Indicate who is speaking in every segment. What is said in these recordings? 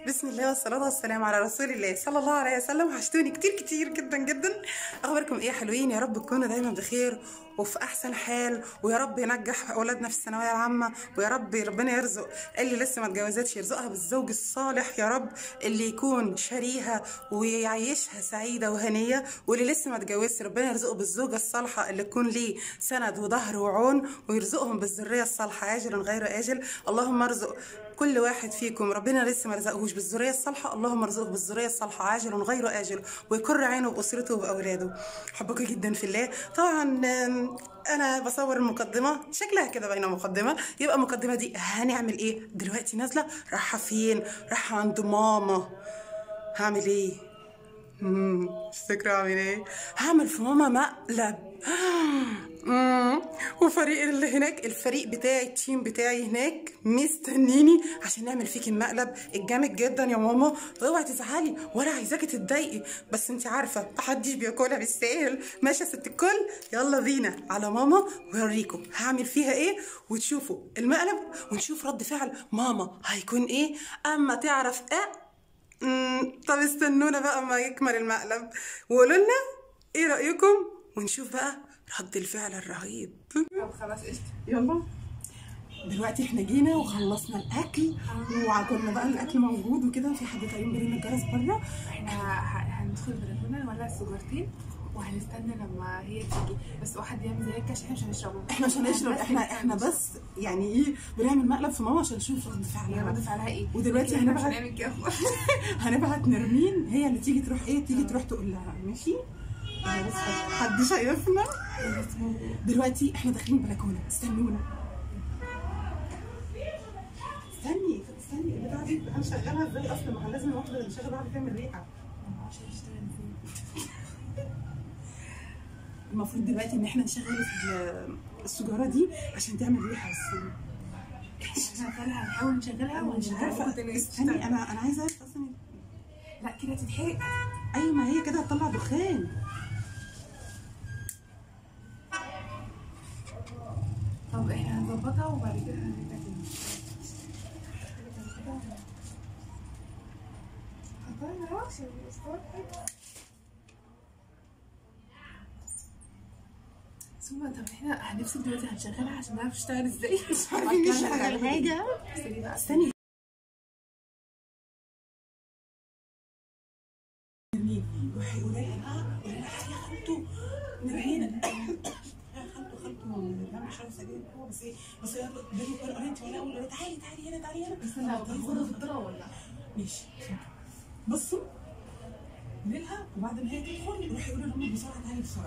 Speaker 1: بسم الله والصلاة والسلام على رسول الله صلى الله عليه وسلم وحشتوني كتير كتير جدا جدا أخباركم إيه يا حلوين يا رب تكونوا دايما بخير وفي أحسن حال ويا رب ينجح أولادنا في الثانوية العامة ويا رب ربنا يرزق اللي لسه ما اتجوزتش يرزقها بالزوج الصالح يا رب اللي يكون شاريها ويعيشها سعيدة وهنية واللي لسه ما اتجوزش ربنا يرزقه بالزوجة الصالحة اللي تكون ليه سند وظهر وعون ويرزقهم بالذرية الصالحة عاجلا غير آجل اللهم ارزق كل واحد فيكم ربنا لسه ما رزقهوش بالذريه الصالحه اللهم ارزقه بالذريه الصالحه عاجل غير اجل ويكر عينه باسرته وباولاده حبكم جدا في الله طبعا آم، انا بصور المقدمه شكلها كده باينه مقدمه يبقى المقدمه دي هنعمل ايه دلوقتي نازله رايحه فين رايحه عند ماما هعمل ايه مم، تفتكروا اعمل ايه هعمل في ماما مقلب مم. وفريق اللي هناك الفريق بتاعي التيم بتاعي هناك مستنيني عشان نعمل فيك المقلب الجامد جدا يا ماما اوعي تزعلي ولا عايزاكي تتضايقي بس انت عارفه محدش بياكلها بالسهل ماشي يا ست الكل يلا بينا على ماما ويوريكم هعمل فيها ايه وتشوفوا المقلب ونشوف رد فعل ماما هيكون ايه اما تعرف اه مم، طب استنونا بقى ما يكمل المقلب وقولوا لنا ايه رايكم ونشوف بقى رد الفعل الرهيب
Speaker 2: طب خلاص قشطة
Speaker 1: يلا دلوقتي احنا جينا وخلصنا الاكل وكنا بقى الاكل موجود وكده في حد تقريبا بيرن الجرس بره
Speaker 2: احنا ه- هندخل البلكونة نولع السجارتين وهنستنى لما هي تيجي بس واحد يعمل زيك عشان احنا مش هنشربه
Speaker 1: احنا مش هنشرب
Speaker 2: بس
Speaker 1: احنا احنا
Speaker 2: نستنى.
Speaker 1: بس يعني ايه بنعمل مقلب في ماما عشان نشوف رد
Speaker 2: هي
Speaker 1: فعلها
Speaker 2: رد فعلها ايه
Speaker 1: ودلوقتي
Speaker 2: احنا مش
Speaker 1: هنبعت
Speaker 2: هنعمل كده
Speaker 1: هنبعت نرمين هي اللي تيجي تروح ايه تيجي تروح تقول لها ماشي أنا بس حد شايفنا دلوقتي احنا داخلين بلكونه استنونا استني استني البتاعه دي هنشغلها ازاي اصلا ما احنا لازم الواحده اللي نشغل واحده تعمل ريحه
Speaker 2: عشان نشتغل ازاي
Speaker 1: المفروض دلوقتي ان احنا نشغل ال- السجاره دي عشان تعمل ريحه بس
Speaker 2: نشغلها نحاول نشغلها
Speaker 1: مش
Speaker 2: ونشغلها
Speaker 1: عارفه
Speaker 2: تاني
Speaker 1: استني
Speaker 2: تشتغل.
Speaker 1: انا انا عايزه اعرف اصلا
Speaker 2: لا كده تتحرق
Speaker 1: ايوه ما هي كده هتطلع دخان
Speaker 2: طب احنا هنظبطها وبعد كده هنرجع تاني هطلع عشان الاسطوانة ثم طب احنا هنفصل دلوقتي هنشغلها عشان نعرف نشتغل ازاي مش
Speaker 1: عارفين نشغل حاجه
Speaker 2: استني بقى
Speaker 1: استني روحي قولي لها بقى قولي لها يا خالته نرمين يا خالته خالته لا مش عارفه ايه هو بس ايه بس هي بيني وبين قريت ولا اقول لها تعالي تعالي هنا تعالي هنا
Speaker 2: استنى هو كان فاضل في الطرق ولا
Speaker 1: ماشي بصوا قولي لها وبعد ما هي تدخل روحي قولي لهم بسرعه تعالي بسرعه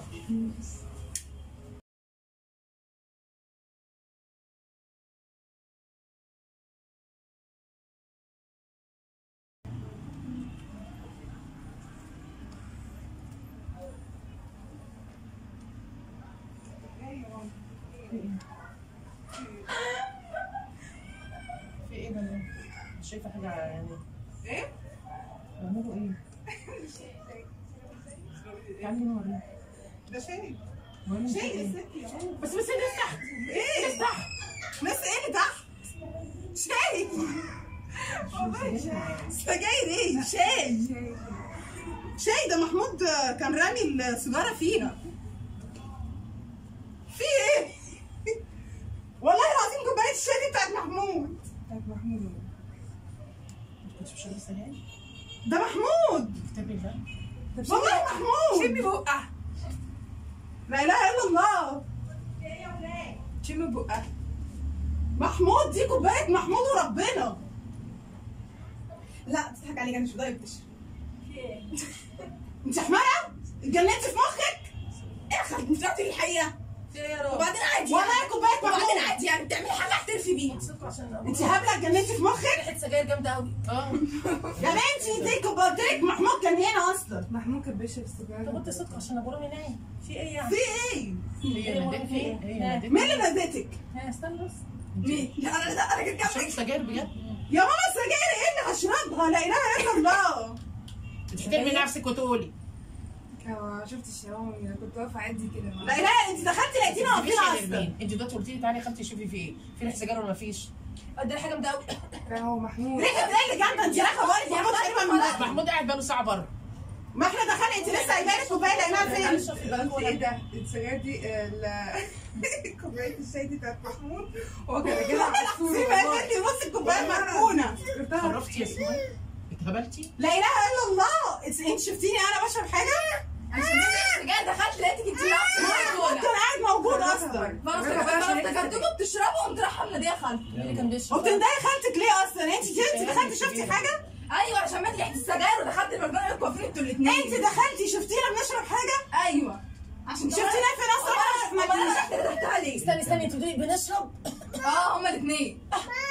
Speaker 3: في ايه ده مش شايفه حاجه يعني
Speaker 2: ايه؟
Speaker 3: بيعملوا ايه؟ تعالي نوريك
Speaker 1: ده شاي
Speaker 3: وريني في
Speaker 1: شاي
Speaker 3: ايه؟
Speaker 1: يا ستي اهو
Speaker 3: بس بس الناس تحت
Speaker 1: ايه
Speaker 3: الناس تحت
Speaker 1: ناس ايه اللي تحت شاي سجاير ايه شاي شاي ده محمود كان رامي السيجاره فيها في ايه والله العظيم كوبايه الشاي دي بتاعت محمود
Speaker 3: بتاعت محمود ما كنتش بشرب سجاير
Speaker 1: ده محمود
Speaker 3: كتابي ده
Speaker 1: والله محمود
Speaker 2: شمي بقها
Speaker 1: لا اله الا الله
Speaker 2: شمي بقها
Speaker 1: محمود دي كوبايه محمود وربنا لا بتضحك عليك انا مش بضايق بتشرب انت حمارة؟ اتجننتي في مخك؟ اخد مش قلت لي الحقيقة
Speaker 4: وبعدين عادي
Speaker 1: والله كوباية
Speaker 4: وبعدين
Speaker 1: محمود
Speaker 4: عادي يعني بتعملي حاجه احترفي بيها
Speaker 1: انت هبلة اتجننتي في مخك؟
Speaker 4: ريحه سجاير جامده قوي
Speaker 3: اه
Speaker 1: يا بنتي دي كوبايتك محمود كان هنا اصلا
Speaker 2: محمود كان بيشرب السيجاره
Speaker 3: طب انت صدق عشان ابو رامي نايم في ايه يعني؟
Speaker 1: في ايه؟
Speaker 3: هي نادتني هي نادتني
Speaker 1: مين اللي نادتك؟
Speaker 3: ها استنى بس
Speaker 1: مين؟ انا لا انا جيت
Speaker 3: شرب
Speaker 1: جنبك
Speaker 3: سجاير بجد
Speaker 1: يا ماما السجاير ايه اللي هشربها؟ لا اله الا الله
Speaker 3: بتحترمي نفسك وتقولي
Speaker 2: ما شفتش يا ماما انا كنت واقفه عادي كده
Speaker 1: لا اله انت دخلتي لقيتينا واقفين
Speaker 3: مفيش
Speaker 1: اصلا
Speaker 3: مين انت دلوقتي قلتي لي تعالي يا خالتي شوفي في ايه في ريحه سجاير ولا مفيش
Speaker 4: ادي حاجه جامده قوي
Speaker 3: لا هو محمود
Speaker 1: ليه ليه اللي جنبك انت رايحه بقولك محمود تقريبا من
Speaker 5: محمود قاعد بقاله ساعه بره
Speaker 1: ما احنا دخلنا انت لسه قايله لك كوبايه لقيناها فين؟
Speaker 3: ايه ده السجاير دي ال- كوبايه الشاي دي بتاعت محمود هو كان راجلها عصفور
Speaker 1: سيبها يا
Speaker 3: والله.
Speaker 1: بنتي بص الكوبايه مركونه
Speaker 3: افتكرتها
Speaker 5: عرفتي يا سمية اتهبلتي
Speaker 1: لا اله الا الله انت انت شفتيني انا بشرب حاجه؟
Speaker 4: انا شفتك جاي دخلت لقيتك انت
Speaker 1: محمود كان قاعد موجود اصلا
Speaker 4: فانا افتكرتكم بتشربوا قمت رايحه مناديه خالتي اللي كان بيشرب
Speaker 1: وبتندهي خالتك ليه اصلا؟ انت انت دخلتي شفتي حاجه؟
Speaker 4: ايوه عشان مات ريحه السجاير ودخلت المجنون الكوافير انتوا الاثنين
Speaker 1: انت دخلتي شفتينا بنشرب حاجه؟
Speaker 4: ايوه عشان
Speaker 1: شفتينا فين اصلا؟
Speaker 4: ما انا رحت تحتها ليه؟
Speaker 6: استني استني انتوا بتقولي بنشرب
Speaker 4: اه هما الاثنين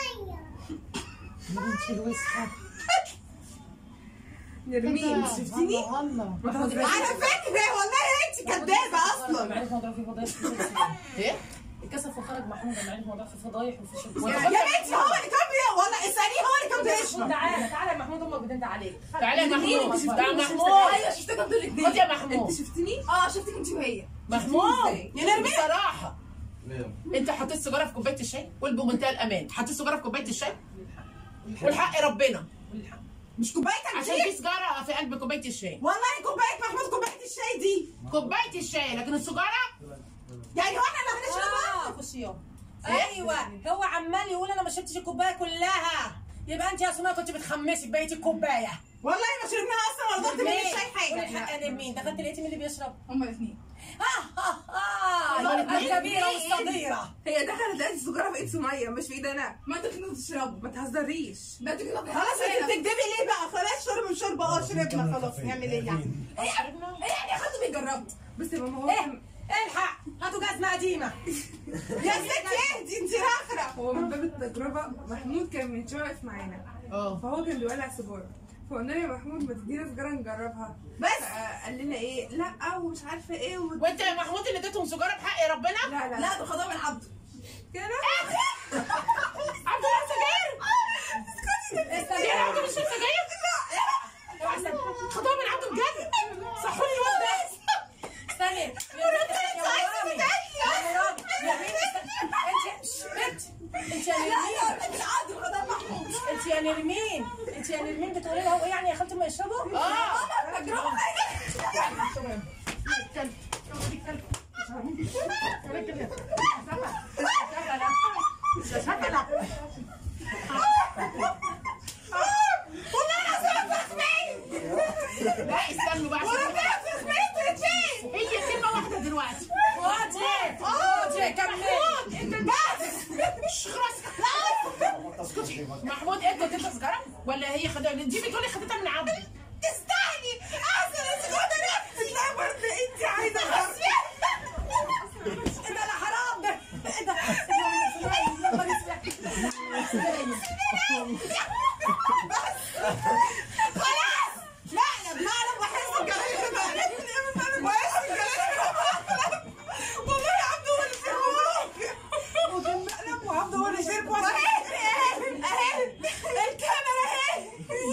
Speaker 3: نرمين شفتيني؟
Speaker 1: على فكره والله انت كدابه اصلا
Speaker 6: معرفة موضوع في فضايح
Speaker 5: ايه
Speaker 6: اتكسف وخرج محمود انا عارف موضوع في فضايح وفي شرب
Speaker 1: يا بنتي هو اللي كان بي والله اساليه هو اللي كان بيشرب
Speaker 6: تعالى تعالى يا محمود امك بتنده عليك
Speaker 5: تعالى يا محمود تعالى محمود
Speaker 4: ايوه شفتكم انتوا الاثنين
Speaker 5: خد يا محمود
Speaker 3: شفتيني؟
Speaker 4: اه شفتك انت وهي
Speaker 5: محمود
Speaker 1: يا نرمين
Speaker 5: بصراحه انت حطيت سيجاره في كوبايه الشاي قول بمنتهى الامان حطيت سيجاره في كوبايه الشاي والحق ربنا
Speaker 1: مش كوبايتك
Speaker 5: عشان
Speaker 1: دي
Speaker 5: في سيجاره في قلب كوبايه الشاي
Speaker 1: والله كوبايه محمود كوبايه الشاي دي
Speaker 5: كوبايه الشاي لكن السيجاره
Speaker 1: يعني هو احنا اللي هنشربها
Speaker 6: اه خشي يوم ايوه هو عمال يقول انا ما شربتش الكوبايه كلها يبقى انت يا سمية كنت بتخمسي بقيه الكوبايه
Speaker 1: والله ما شربناها اصلا ولا ضربت من الشاي
Speaker 6: قولي
Speaker 1: حاجه
Speaker 6: الحق يا نرمين دخلت لقيتي مين اللي بيشرب
Speaker 4: هما الاثنين
Speaker 6: اه اه اه الكبيره والصغيره
Speaker 3: هي دخلت لقيت السجاره في ايد سميه مش في ايد انا
Speaker 4: ما انتوا كنتوا بتشربوا
Speaker 3: ما تهزريش
Speaker 4: ما انتوا كنتوا
Speaker 1: خلاص انت بتكدبي ليه بقى خلاص شرب شرب اه شربنا خلاص نعمل ايه يعني
Speaker 4: ايه يعني ايه يعني اخدتوا بيجربوا
Speaker 3: بس يا ماما هو
Speaker 6: ايه
Speaker 3: كان-
Speaker 6: الحق هاتوا جزمه قديمه
Speaker 1: يا ستي اهدي انت راخره
Speaker 3: هو من باب التجربه محمود كان من شويه واقف معانا
Speaker 5: اه
Speaker 3: فهو كان بيولع سيجاره فقلنا له يا محمود ما تدينا سيجاره نجربها
Speaker 1: بس
Speaker 3: آه، قال لنا ايه لا ومش عارفه ايه وما
Speaker 5: وانت يا محمود اللي اديتهم سيجاره بحق ربنا
Speaker 3: لا لا
Speaker 4: لا دول خدوها من عبده
Speaker 3: كده
Speaker 5: عبد الله سجاير اسكتي يا عبد مش سجاير لا خدوها من عبده بجد صحوني الواد ده
Speaker 6: استني يا مراد يا مراد يا مراد يا بنت انت انت يا نرمين
Speaker 4: بالعقد وخدوها من محمود
Speaker 6: انت يا نرمين انت يا نرمين بتقولي لهم ايه يعني يا خالتي ما يشربوا؟
Speaker 5: اه
Speaker 4: تجربه
Speaker 5: لا استنوا بقى عشان هي كلمه واحده دلوقتي
Speaker 6: خدي خدي كملي
Speaker 5: انت بس خلاص لا اسكتي محمود انت اديتها سيجاره ولا هي خدتها دي بتقولي خدتها من عبده
Speaker 1: استني احسن السجاره نفسي لا برضه انت عايزه
Speaker 6: ايه ده لا حرام ده ايه ده يا نهار اسود.
Speaker 1: خلاص لا انا بمعلم بحس الجلال بحس الجلال والله يا عبد هو اللي شربه وكان مقلب وعبد هو اللي شربه اهي اهي اهي الكاميرا اهي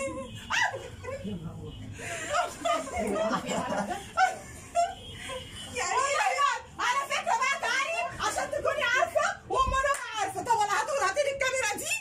Speaker 1: يعني على فكره بقى تعالي عشان تكوني عارفه وام انا عارفه طب انا هتقول هاتي لي الكاميرا دي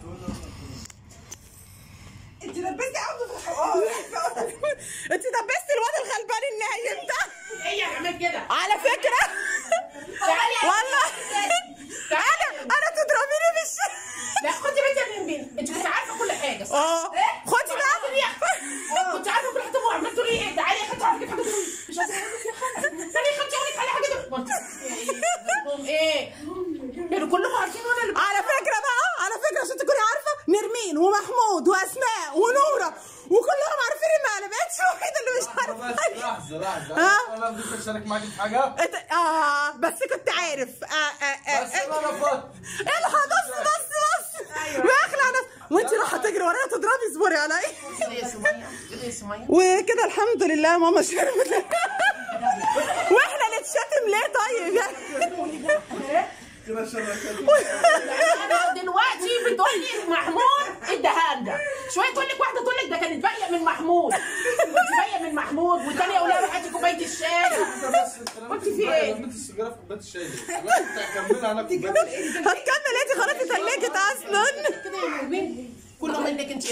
Speaker 1: انت لبستي عبده في الحوار انت لبستي الواد الغلبان النايم ده
Speaker 5: هي عملت كده
Speaker 1: على فكره والله انا انا تضربيني بالش
Speaker 5: لا خدي بالك من مين انت كنت عارفه كل حاجه صح؟
Speaker 1: اه خدي بقى
Speaker 5: كنت عارفه كل حاجه وعملت تقولي ايه تعالي يا خدتي على حاجه تقولي مش عايزه اقول لك يا خالد تعالي يا خدتي اقول لك على حاجه تقولي هم ايه كانوا كلهم عارفين وانا اللي
Speaker 1: على فكره بقى على فكره عشان تكوني عارفه نرمين ومحمود واسماء ونوره وكلهم عارفين المقلبات الوحيد اللي مش عارفه
Speaker 7: لحظة لحظة
Speaker 1: ها؟
Speaker 7: أنا بدي أشارك معك في حاجة
Speaker 1: إنت- اه بس كنت عارف آه آه آه
Speaker 7: بس أنا رفضت
Speaker 1: الحق بص بص بص واخلع نفس وانت رايحه تجري ورايا تضربي اصبري عليا
Speaker 5: كده يا سميه كده يا سميه
Speaker 1: وكده الحمد لله ماما شربت واحنا نتشتم ليه طيب يعني
Speaker 7: كده شركت
Speaker 5: انا دلوقتي بتقول لي محمود الدهان ده شويه تقول لك واحده تقول لك ده كانت باقيه من محمود كنت باقيه من محمود والثانيه اقول لها هاتي كوبايه الشاي
Speaker 7: قلت
Speaker 5: في إيه؟
Speaker 7: رميت السيجارة في كوبايه الشاي ليه؟ كنت هكملها أنا في كوبايه الشاي
Speaker 1: هتكمل انت خلاص اتهلكت اصلا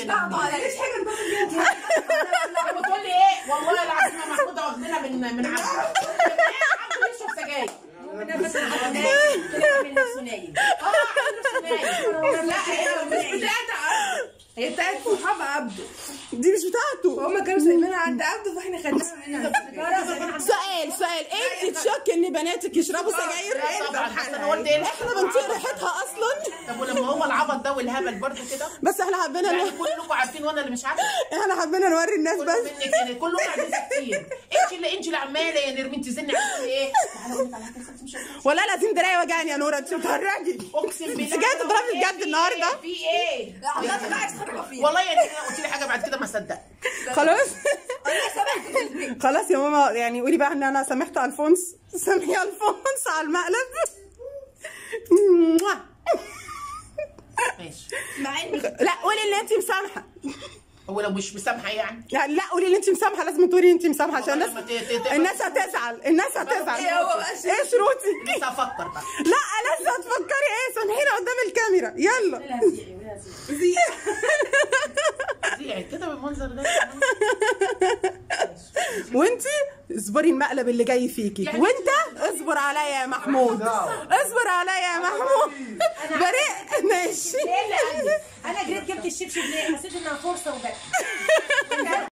Speaker 6: ضغطوا عليا
Speaker 3: مفيش حاجه نضغط بيها
Speaker 5: بتقول لي ايه والله العظيم يا محمود واخدينها من من عبد عبد بيشرب سجاير
Speaker 6: طلع من نفسه نايم
Speaker 5: اه عنده سنان
Speaker 3: لا هي مش بتاعت عبده هي بتاعت صحاب عبده
Speaker 1: دي مش بتاعته
Speaker 3: هما كانوا سايبينها عند عبده فاحنا خدناها هنا
Speaker 1: سؤال سؤال انت تشك ان بناتك يشربوا سجاير
Speaker 5: لا طبعا بس انا قلت ايه
Speaker 1: احنا بنطير ريحتها اصلا
Speaker 5: طب ولما هو العبط ده والهبل برضه كده
Speaker 1: بس احنا حبينا
Speaker 5: يعني
Speaker 1: ن-
Speaker 5: كلكم عارفين وانا اللي مش عارفه
Speaker 1: احنا حبينا نوري الناس
Speaker 5: كله
Speaker 1: بس
Speaker 5: منك يعني كلهم عايزين كتير انت اللي انت اللي عماله يا نرمين تزني عليكي ايه تعالى اقول لك على حاجه بس مش هقول.
Speaker 1: والله العظيم دراعي وجعني يا نوره انت بتهرجي
Speaker 5: اقسم بالله
Speaker 1: انت جايه تضربي
Speaker 5: إيه
Speaker 1: بجد
Speaker 5: في
Speaker 1: النهارده
Speaker 5: إيه؟ في ايه
Speaker 6: لا حضرتك قاعد تخرب فيها
Speaker 5: والله يعني انا قلت لي حاجه بعد كده ما صدق
Speaker 1: خلاص
Speaker 6: انا سامعك
Speaker 1: خلاص يا ماما يعني قولي بقى ان انا سامحت الفونس سامحي الفونس على المقلب
Speaker 5: ماشي
Speaker 6: مع اني
Speaker 1: لا قولي ان انت مسامحه
Speaker 5: هو لو مش مسامحه يعني
Speaker 1: لا لا قولي ان انت مسامحه لازم تقولي انت مسامحه عشان الناس
Speaker 5: لما ت- ت- ت-
Speaker 1: الناس هتزعل الناس هتزعل
Speaker 6: إيه هو بقى شروط؟
Speaker 1: ايه شروطي
Speaker 5: لسه افكر بقى
Speaker 1: لا لسه هتفكري ايه سامحينا قدام الكاميرا يلا
Speaker 5: زيعي كده بالمنظر ده
Speaker 1: وانتي اصبري المقلب اللي جاي فيكي وانت اصبر عليا يا محمود اصبر عليا يا محمود بريء ماشي
Speaker 6: ايه اللي عندي انا جريت جبت الشبشب ليه حسيت انها فرصه وجت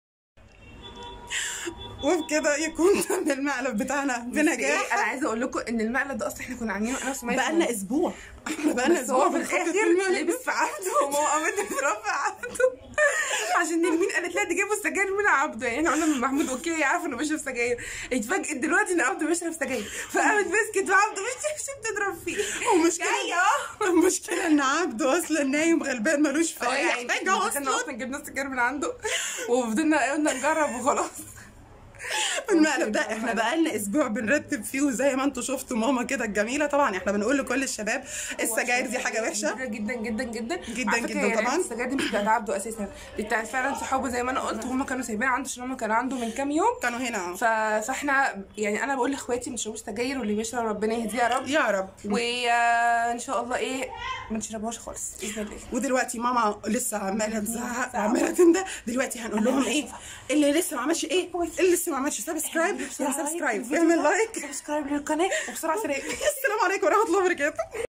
Speaker 1: وبكده يكون تم المقلب بتاعنا بنجاح
Speaker 3: انا عايزه اقول لكم ان المقلب ده اصلا احنا كنا عاملينه انا وسمية
Speaker 1: بقالنا اسبوع احنا بقالنا
Speaker 3: بس هو
Speaker 1: اسبوع
Speaker 3: في
Speaker 1: بنخطط
Speaker 3: الاخر
Speaker 1: المقلب
Speaker 3: لبس في عبده وماما قامت تضرب في عبده عشان نرمين قالت لها دي جابوا السجاير من عبده يعني احنا قلنا من محمود اوكي هي عارفه انه بيشرب سجاير اتفاجئت دلوقتي ان عبده بيشرب سجاير فقامت مسكت وعبده مش مش بتضرب فيه
Speaker 1: ومشكلة
Speaker 3: جاية.
Speaker 1: المشكلة ان عبده اصلا نايم غلبان ملوش في اي حاجة
Speaker 3: دخلنا
Speaker 1: اصلا
Speaker 3: اصلا جبنا السجاير من عنده وفضلنا قلنا نجرب وخلاص
Speaker 1: المقلب ده احنا بقالنا اسبوع بنرتب فيه وزي ما انتم شفتوا ماما كده الجميله طبعا احنا بنقول لكل الشباب السجاير دي حاجه وحشه
Speaker 3: كبيرة جدا جدا جدا
Speaker 1: جدا
Speaker 3: على فكرة
Speaker 1: جدا
Speaker 3: هي
Speaker 1: طبعاً.
Speaker 3: ريحة السجاير دي مش بتاعت عبده اساسا دي بتاعت فعلا صحابه زي ما انا قلت هم كانوا سايبينها عنده عشان هم كان عنده من كام يوم
Speaker 1: كانوا هنا
Speaker 3: ف... فاحنا يعني انا بقول لاخواتي ما تشربوش سجاير واللي بيشرب ربنا يهديه يا رب
Speaker 1: يا رب
Speaker 3: وان شاء الله ايه ما نشربهاش خالص باذن الله
Speaker 1: ودلوقتي ماما لسه عماله تزعق وعماله تنده دلوقتي هنقول لهم ايه اللي لسه ما عملش ايه اللي لسه ما عملش سبسكرايب يا سبسكرايب واعمل لايك
Speaker 3: سبسكرايب للقناه وبسرعه سريع
Speaker 1: السلام عليكم ورحمه الله وبركاته